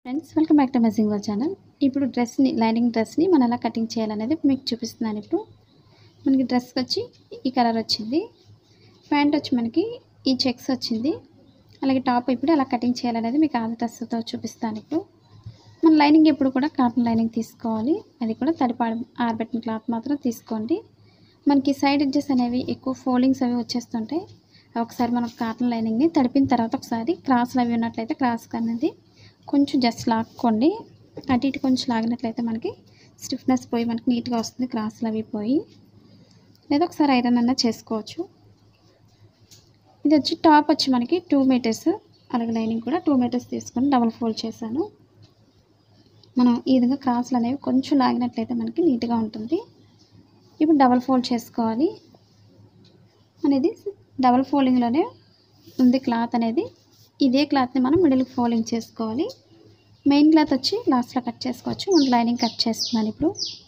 friends welcome back to amazing our channel ఇప్పుడు డ్రెస్ని lining డ్రెస్ని మనం ఎలా కటింగ్ చేయాలనేది మీకు చూపిస్తున్నాను ఇప్పుడు మనకి డ్రెస్ వచ్చి ఈ కలర్ వచ్చింది ప్యాంట్ వచ్చి మనకి ఈ చెక్స్ వచ్చింది అలాగే టాప్ ఇప్పుడు ఎలా కటింగ్ చేయాలనేది మీకు ఆ డ్రెస్తో చూపిస్తాను ఇప్పుడు మన లైనింగ్ ఎప్పుడు కూడా కాటన్ లైనింగ్ తీసుకోవాలి అది కూడా తడిపాడు ఆరబెట్టిన క్లాత్ మాత్రం తీసుకోండి మనకి సైడ్ ఎడ్జెస్ అనేవి ఎక్కువ ఫోల్డింగ్స్ అవి వచ్చేస్తుంటాయి ఒకసారి మనం కాటన్ లైనింగ్ని తడిపిన తర్వాత ఒకసారి క్రాస్లు అవి ఉన్నట్లయితే క్రాస్ అనేది కొంచెం జస్ట్ లాక్కోండి అటు ఇటు కొంచెం లాగినట్లయితే మనకి స్టిఫ్నెస్ పోయి మనకి నీట్గా వస్తుంది క్రాస్లు అవి పోయి లేదా ఒకసారి ఐరన్ అన్నా చేసుకోవచ్చు ఇది వచ్చి టాప్ వచ్చి మనకి టూ మీటర్స్ అలాగే లైనింగ్ కూడా టూ మీటర్స్ తీసుకొని డబల్ ఫోల్డ్ చేశాను మనం ఈ విధంగా క్రాస్లు అనేవి కొంచెం లాగినట్లయితే మనకి నీట్గా ఉంటుంది ఇప్పుడు డబల్ ఫోల్డ్ చేసుకోవాలి అనేది డబల్ ఫోల్డింగ్లోనే ఉంది క్లాత్ అనేది ఇదే క్లాత్ని మనం మిడిల్ ఫోల్డింగ్ చేసుకోవాలి మెయిన్ క్లాత్ వచ్చి లాస్ట్లో కట్ చేసుకోవచ్చు ముందు లైనింగ్ కట్ చేస్తున్నాను ఇప్పుడు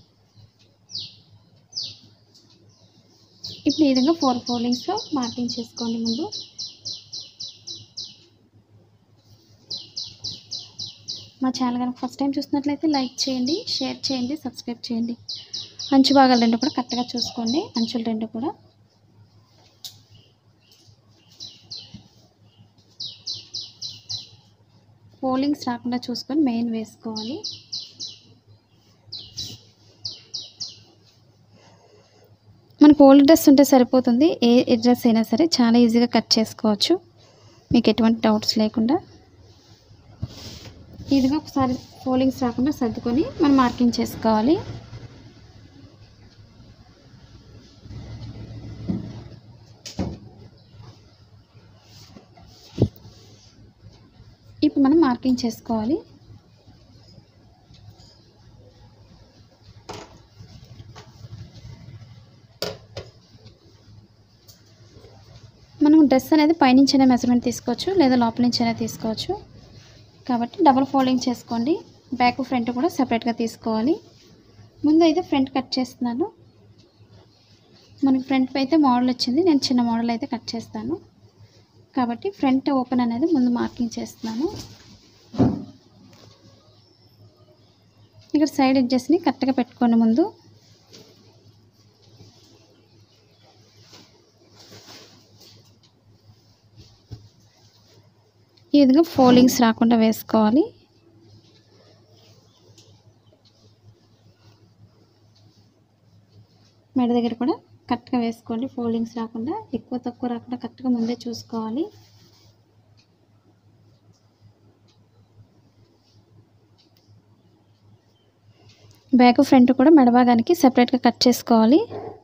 ఇప్పుడు ఈ విధంగా ఫోర్ ఫోల్డింగ్స్లో మార్కింగ్ చేసుకోండి ముందు మా ఛానల్ కనుక ఫస్ట్ టైం చూసినట్లయితే లైక్ చేయండి షేర్ చేయండి సబ్స్క్రైబ్ చేయండి అంచు భాగాలు రెండు కూడా కరెక్ట్గా చూసుకోండి అంచులు రెండు కూడా ఫోల్డింగ్స్ రాకుండా చూసుకొని మెయిన్ వేసుకోవాలి మనకు ఓల్డ్ డ్రెస్ ఉంటే సరిపోతుంది ఏ డ్రెస్ అయినా సరే చాలా ఈజీగా కట్ చేసుకోవచ్చు మీకు ఎటువంటి డౌట్స్ లేకుండా ఈ విధంగా ఒకసారి ఫోల్డింగ్స్ రాకుండా సర్దుకొని మనం మార్కింగ్ చేసుకోవాలి ఇప్పుడు మనం మార్కింగ్ చేసుకోవాలి మనం డ్రెస్ అనేది పైనుంచైనా మెజర్మెంట్ తీసుకోవచ్చు లేదా లోపల నుంచైనా తీసుకోవచ్చు కాబట్టి డబల్ ఫోల్డింగ్ చేసుకోండి బ్యాక్ ఫ్రంట్ కూడా సపరేట్గా తీసుకోవాలి ముందు అయితే ఫ్రంట్ కట్ చేస్తున్నాను మనకి ఫ్రంట్ అయితే మోడల్ వచ్చింది నేను చిన్న మోడల్ అయితే కట్ చేస్తాను కాబట్టి ఫ్రంట్ ఓపెన్ అనేది ముందు మార్కింగ్ చేస్తున్నాను ఇక్కడ సైడ్ ఎడ్జెస్ని కరెక్ట్గా పెట్టుకోండి ముందు ఈ విధంగా ఫోల్డింగ్స్ రాకుండా వేసుకోవాలి మెడ దగ్గర కూడా కరెక్ట్గా వేసుకోండి ఫోల్డింగ్స్ రాకుండా ఎక్కువ తక్కువ రాకుండా కరెక్ట్గా ముందే చూసుకోవాలి బ్యాక్ ఫ్రంట్ కూడా మెడభాగానికి సెపరేట్గా కట్ చేసుకోవాలి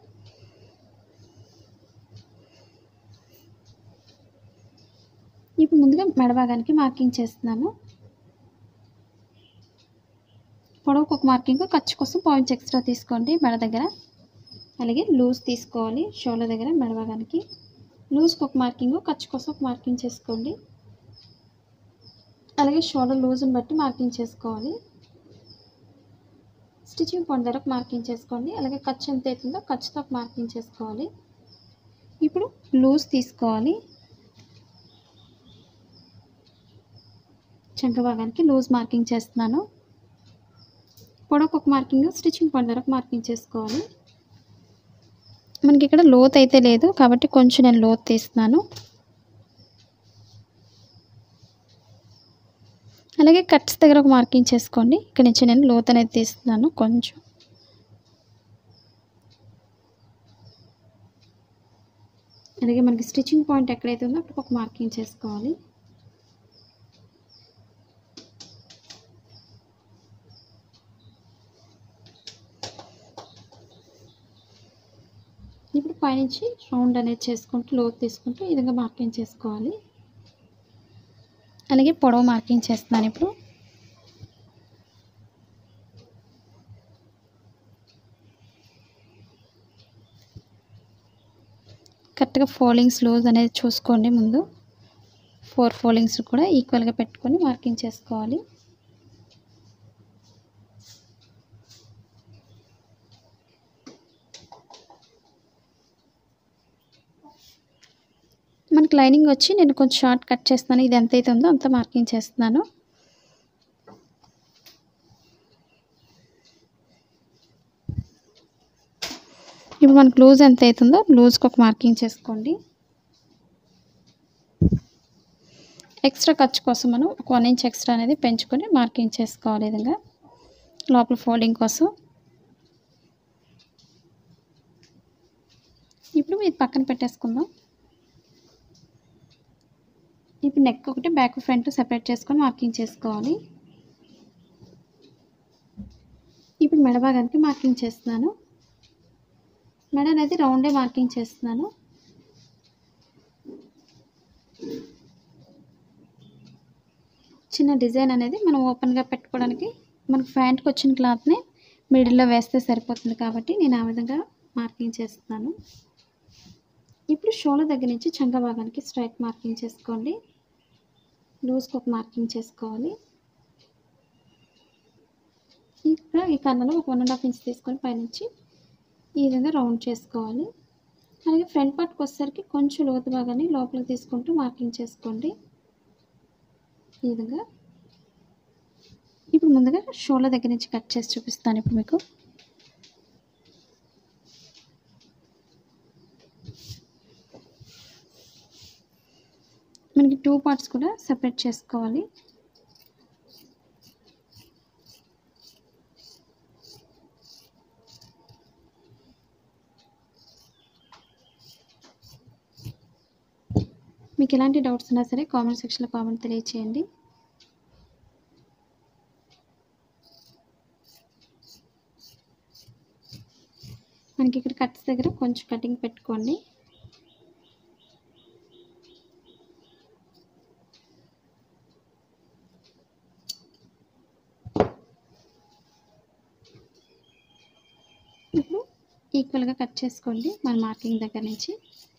ఇప్పుడు ముందుగా మెడభాగానికి మార్కింగ్ చేస్తున్నాను పొడవుకు ఒక మార్కింగ్ ఖర్చు కోసం పాయింట్స్ ఎక్స్ట్రా తీసుకోండి మెడ దగ్గర అలాగే లూజ్ తీసుకోవాలి షోల్డర్ దగ్గర మెడభాగానికి లూజ్కి ఒక మార్కింగ్ ఖర్చు కోసం ఒక మార్కింగ్ చేసుకోండి అలాగే షోల్డర్ లూజ్ని బట్టి మార్కింగ్ చేసుకోవాలి స్టిచ్చింగ్ పాయింట్ దగ్గర మార్కింగ్ చేసుకోండి అలాగే ఖర్చు ఎంత అవుతుందో ఖర్చుతో ఒక మార్కింగ్ చేసుకోవాలి ఇప్పుడు లూజ్ తీసుకోవాలి చంక భాగానికి లూజ్ మార్కింగ్ చేస్తున్నాను పొడవుకు ఒక మార్కింగ్ స్టిచ్చింగ్ పాయింట్ దగ్గర మార్కింగ్ చేసుకోవాలి మనకి ఇక్కడ లోత్ అయితే లేదు కాబట్టి కొంచెం నేను లోత్ తీస్తున్నాను అలాగే కట్స్ దగ్గర ఒక మార్కింగ్ చేసుకోండి ఇక్కడ నుంచి నేను లోత్ అనేది తీస్తున్నాను కొంచెం అలాగే మనకి స్టిచ్చింగ్ పాయింట్ ఎక్కడైతే ఉందో అక్కడ ఒక మార్కింగ్ చేసుకోవాలి ఇప్పుడు పైనుంచి రౌండ్ అనేది చేసుకుంటూ లోతు తీసుకుంటూ ఈ విధంగా మార్కింగ్ చేసుకోవాలి అలాగే పొడవు మార్కింగ్ చేస్తున్నాను ఇప్పుడు కరెక్ట్గా ఫోల్డింగ్స్ లూజ్ అనేది చూసుకోండి ముందు ఫోర్ ఫోల్డింగ్స్ కూడా ఈక్వల్గా పెట్టుకొని మార్కింగ్ చేసుకోవాలి మనకి లైనింగ్ వచ్చి నేను కొంచెం షార్ట్ కట్ చేస్తాను ఇది ఎంత అయితే ఉందో అంత మార్కింగ్ చేస్తున్నాను ఇప్పుడు మనకు లూజ్ ఎంత అవుతుందో లూజ్కి ఒక మార్కింగ్ చేసుకోండి ఎక్స్ట్రా ఖర్చు కోసం మనం ఒక వన్ ఇంచ్ ఎక్స్ట్రా అనేది పెంచుకొని మార్కింగ్ చేసుకోవాలి ఈ విధంగా లోపల ఫోల్డింగ్ కోసం ఇప్పుడు ఇది పక్కన పెట్టేసుకుందాం ఇప్పుడు నెక్ ఒకటి బ్యాక్ ఫ్రంట్ సెపరేట్ చేసుకొని మార్కింగ్ చేసుకోవాలి ఇప్పుడు మెడ భాగానికి మార్కింగ్ చేస్తున్నాను మెడ అనేది రౌండే మార్కింగ్ చేస్తున్నాను చిన్న డిజైన్ అనేది మనం ఓపెన్గా పెట్టుకోవడానికి మనకు ప్యాంట్కి వచ్చిన క్లాత్ని మిడిల్లో వేస్తే సరిపోతుంది కాబట్టి నేను ఆ విధంగా మార్కింగ్ చేస్తున్నాను ఇప్పుడు షోల దగ్గర నుంచి చంక భాగానికి స్ట్రైట్ మార్కింగ్ చేసుకోండి లూజ్కి ఒక మార్కింగ్ చేసుకోవాలి ఇక్కడ ఈ కన్నలో ఒక వన్ అండ్ హాఫ్ ఇంచ్ తీసుకొని పైనుంచి ఈ విధంగా రౌండ్ చేసుకోవాలి అలాగే ఫ్రంట్ పార్ట్కి వచ్చేసరికి కొంచెం లోతు భాగాన్ని లోపలికి తీసుకుంటూ మార్కింగ్ చేసుకోండి ఈ విధంగా ఇప్పుడు ముందుగా షోల దగ్గర నుంచి కట్ చేసి చూపిస్తాను ఇప్పుడు మీకు మనకి టూ పార్ట్స్ కూడా సెపరేట్ చేసుకోవాలి మీకు ఎలాంటి డౌట్స్ ఉన్నా సరే కామెంట్ సెక్షన్లో కామెంట్ తెలియచేయండి మనకి ఇక్కడ కట్స్ దగ్గర కొంచెం కటింగ్ పెట్టుకోండి ఇప్పుడు ఈక్వల్గా కట్ చేసుకోండి మన మార్కింగ్ దగ్గర నుంచి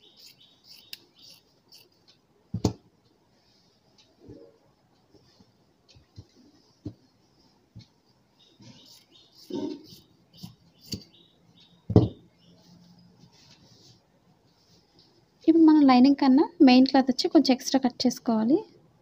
ఇప్పుడు మనం లైనింగ్ కన్నా మెయిన్ క్లాత్ వచ్చి కొంచెం ఎక్స్ట్రా కట్ చేసుకోవాలి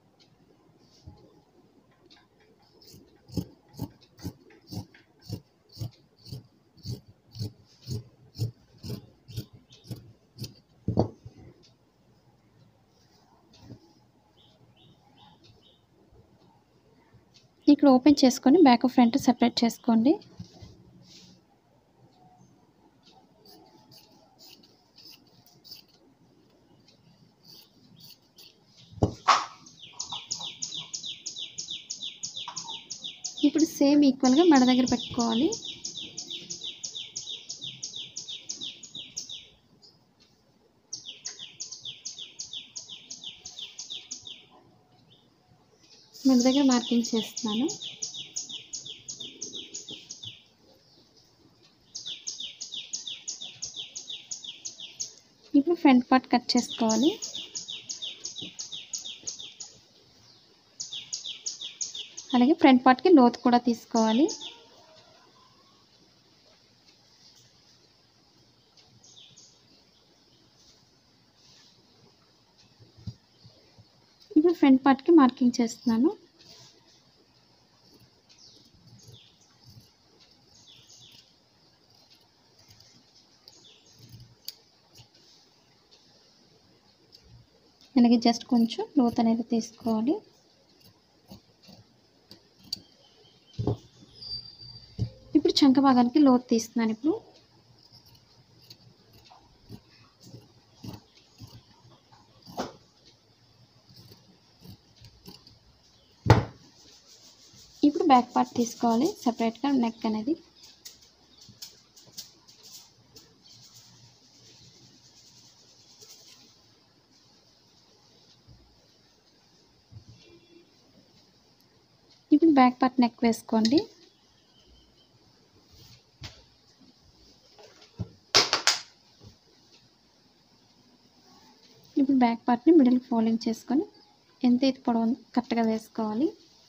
ఇక్కడ ఓపెన్ చేసుకొని బ్యాక్ ఫ్రంట్ సెపరేట్ చేసుకోండి ఇప్పుడు సేమ్ ఈక్వల్గా మెడ దగ్గర పెట్టుకోవాలి మెడ దగ్గర మార్కింగ్ చేస్తున్నాను ఇప్పుడు ఫ్రంట్ పార్ట్ కట్ చేసుకోవాలి అలాగే ఫ్రంట్ పార్ట్కి లోతు కూడా తీసుకోవాలి ఇప్పుడు ఫ్రంట్ పార్ట్కి మార్కింగ్ చేస్తున్నాను అలాగే జస్ట్ కొంచెం లోత్ అనేది తీసుకోవాలి ఇప్పుడు చంక భాగానికి లోతు తీస్తున్నాను ఇప్పుడు ఇప్పుడు బ్యాక్ పార్ట్ తీసుకోవాలి సపరేట్గా నెక్ అనేది ఇప్పుడు బ్యాక్ పార్ట్ నెక్ వేసుకోండి ఇప్పుడు బ్యాక్ పార్ట్ని మిడిల్ ఫోల్డింగ్ చేసుకొని ఎంత అయితే పొడవు కరెక్ట్గా వేసుకోవాలి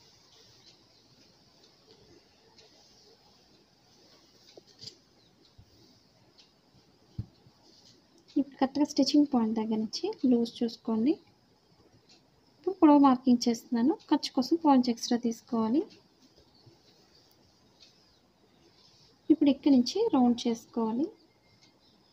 ఇప్పుడు కరెక్ట్గా స్టిచ్చింగ్ పాయింట్ దగ్గర నుంచి లూజ్ చూసుకోండి ఇప్పుడు పొడవు మార్కింగ్ చేస్తున్నాను ఖర్చు కోసం పాయింట్స్ ఎక్స్ట్రా తీసుకోవాలి ఇప్పుడు ఇక్కడి నుంచి రౌండ్ చేసుకోవాలి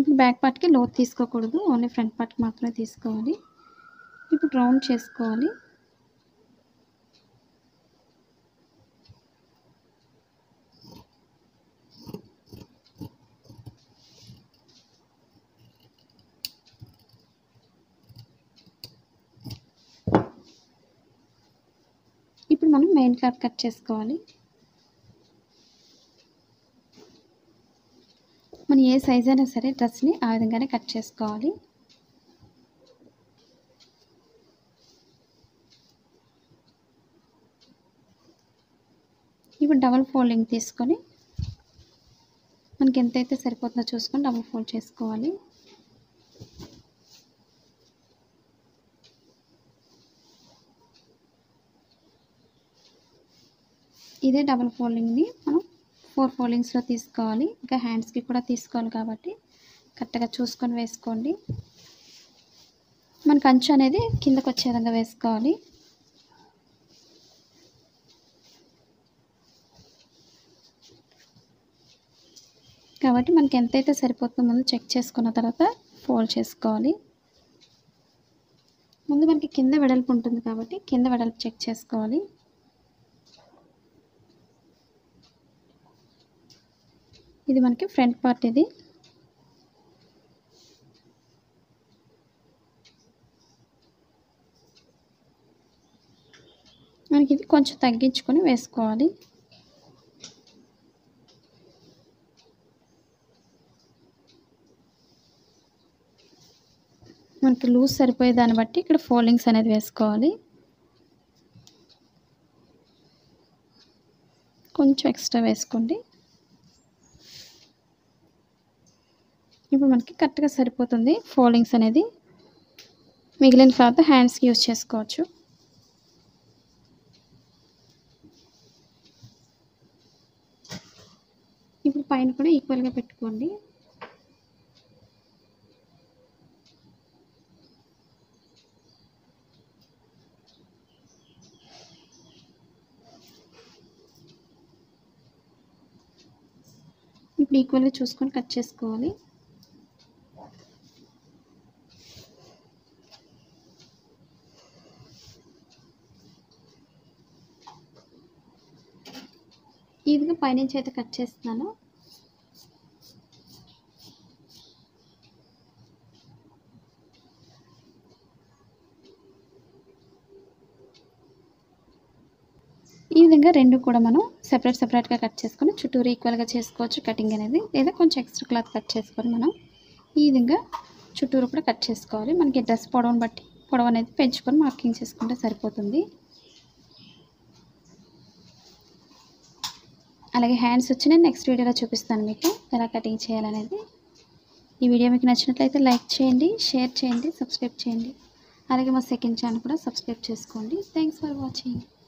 ఇప్పుడు బ్యాక్ పార్ట్కి లోతు తీసుకోకూడదు ఓన్లీ ఫ్రంట్ పార్ట్కి మాత్రమే తీసుకోవాలి ఇప్పుడు రౌండ్ చేసుకోవాలి ఇప్పుడు మనం మెయిన్ క్లాత్ కట్ చేసుకోవాలి మనం ఏ సైజ్ అయినా సరే డ్రెస్ని ఆ విధంగానే కట్ చేసుకోవాలి ఇప్పుడు డబల్ ఫోల్డింగ్ తీసుకొని మనకి ఎంతైతే సరిపోతుందో చూసుకొని డబల్ ఫోల్డ్ చేసుకోవాలి ఇదే డబల్ ఫోల్డింగ్ని మనం ఫోర్ ఫోల్డింగ్స్లో తీసుకోవాలి ఇంకా హ్యాండ్స్కి కూడా తీసుకోవాలి కాబట్టి కరెక్ట్గా చూసుకొని వేసుకోండి మనకు అంచు అనేది కిందకు వచ్చే విధంగా వేసుకోవాలి కాబట్టి మనకి ఎంతైతే సరిపోతుందో ముందు చెక్ చేసుకున్న తర్వాత ఫోల్డ్ చేసుకోవాలి ముందు మనకి కింద వెడల్పు ఉంటుంది కాబట్టి కింద వెడల్పు చెక్ చేసుకోవాలి ఇది మనకి ఫ్రంట్ పార్ట్ ఇది మనకి ఇది కొంచెం తగ్గించుకొని వేసుకోవాలి మనకి లూజ్ సరిపోయే దాన్ని బట్టి ఇక్కడ ఫోల్డింగ్స్ అనేది వేసుకోవాలి కొంచెం ఎక్స్ట్రా వేసుకోండి ఇప్పుడు మనకి కరెక్ట్గా సరిపోతుంది ఫోల్డింగ్స్ అనేది మిగిలిన క్లాత్ హ్యాండ్స్కి యూజ్ చేసుకోవచ్చు ఇప్పుడు పైన కూడా ఈక్వల్గా పెట్టుకోండి ఇప్పుడు ఈక్వల్గా చూసుకొని కట్ చేసుకోవాలి ఈ విధంగా పైనుంచి అయితే కట్ చేస్తున్నాను ఈ విధంగా రెండు కూడా మనం సెపరేట్ సెపరేట్గా కట్ చేసుకొని చుట్టూరు ఈక్వల్గా చేసుకోవచ్చు కటింగ్ అనేది లేదా కొంచెం ఎక్స్ట్రా క్లాత్ కట్ చేసుకొని మనం ఈ విధంగా చుట్టూరు కూడా కట్ చేసుకోవాలి మనకి డ్రెస్ పొడవును బట్టి పొడవు అనేది పెంచుకొని మార్కింగ్ చేసుకుంటే సరిపోతుంది అలాగే హ్యాండ్స్ వచ్చి నేను నెక్స్ట్ వీడియోలో చూపిస్తాను మీకు ఎలా కటింగ్ చేయాలనేది ఈ వీడియో మీకు నచ్చినట్లయితే లైక్ చేయండి షేర్ చేయండి సబ్స్క్రైబ్ చేయండి అలాగే మా సెకండ్ ఛానల్ కూడా సబ్స్క్రైబ్ చేసుకోండి థ్యాంక్స్ ఫర్ వాచింగ్